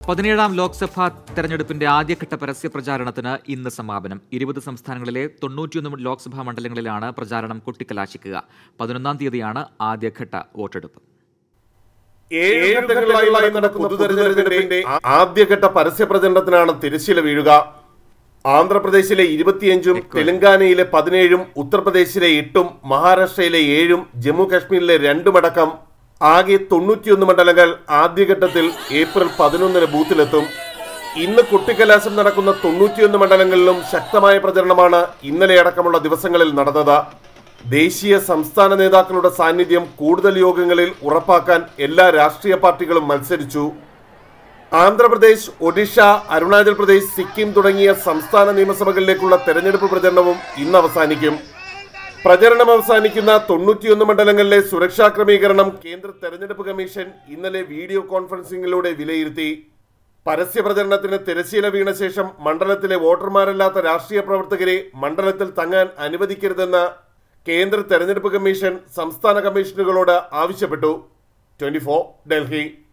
പതിനേഴാം ലോക്സഭാ തെരഞ്ഞെടുപ്പിന്റെ ആദ്യഘട്ട പരസ്യ പ്രചാരണത്തിന് ഇന്ന് സമാപനം ഇരുപത് സംസ്ഥാനങ്ങളിലെ തൊണ്ണൂറ്റിയൊന്ന് ലോക്സഭാ മണ്ഡലങ്ങളിലാണ് പ്രചാരണം കൊട്ടിക്കലാശിക്കുക പതിനൊന്നാം തീയതിയാണ് ആദ്യഘട്ട വോട്ടെടുപ്പ് ഏഴ് ഘട്ടങ്ങളിലായി നടക്കുന്ന പൊതുതെരഞ്ഞെടുപ്പിന്റെ ആദ്യഘട്ട പരസ്യ പ്രചരണത്തിനാണ് തിരശ്ശീല വീഴുക ആന്ധ്രാപ്രദേശിലെ ഇരുപത്തിയഞ്ചും തെലങ്കാനയിലെ പതിനേഴും ഉത്തർപ്രദേശിലെ എട്ടും മഹാരാഷ്ട്രയിലെ ഏഴും ജമ്മു കാശ്മീരിലെ രണ്ടുമടക്കം ആകെ തൊണ്ണൂറ്റിയൊന്ന് മണ്ഡലങ്ങൾ ആദ്യഘട്ടത്തിൽ ഏപ്രിൽ പതിനൊന്നിന് ബൂത്തിലെത്തും ഇന്ന് കുട്ടിക്കലാശം നടക്കുന്ന തൊണ്ണൂറ്റിയൊന്ന് മണ്ഡലങ്ങളിലും ശക്തമായ പ്രചരണമാണ് ഇന്നലെ അടക്കമുള്ള ദിവസങ്ങളിൽ നടന്നത് ദേശീയ സംസ്ഥാന നേതാക്കളുടെ സാന്നിധ്യം കൂടുതൽ യോഗങ്ങളിൽ ഉറപ്പാക്കാൻ എല്ലാ രാഷ്ട്രീയ പാർട്ടികളും മത്സരിച്ചു ആന്ധ്രാപ്രദേശ് ഒഡീഷ അരുണാചൽ പ്രദേശ് സിക്കിം തുടങ്ങിയ സംസ്ഥാന നിയമസഭകളിലേക്കുള്ള തെരഞ്ഞെടുപ്പ് പ്രചരണവും ഇന്ന് അവസാനിക്കും പ്രചരണം അവസാനിക്കുന്ന തൊണ്ണൂറ്റിയൊന്ന് മണ്ഡലങ്ങളിലെ സുരക്ഷാ ക്രമീകരണം കേന്ദ്ര തെരഞ്ഞെടുപ്പ് കമ്മീഷൻ ഇന്നലെ വീഡിയോ കോൺഫറൻസിംഗിലൂടെ വിലയിരുത്തി പരസ്യ പ്രചരണത്തിന് തിരശ്ശീല വീണ ശേഷം മണ്ഡലത്തിലെ വോട്ടർമാരല്ലാത്ത രാഷ്ട്രീയ പ്രവർത്തകരെ മണ്ഡലത്തിൽ തങ്ങാൻ അനുവദിക്കരുതെന്ന് കേന്ദ്ര തെരഞ്ഞെടുപ്പ് കമ്മീഷൻ സംസ്ഥാന കമ്മീഷനുകളോട് ആവശ്യപ്പെട്ടു ട്വന്റി ഡൽഹി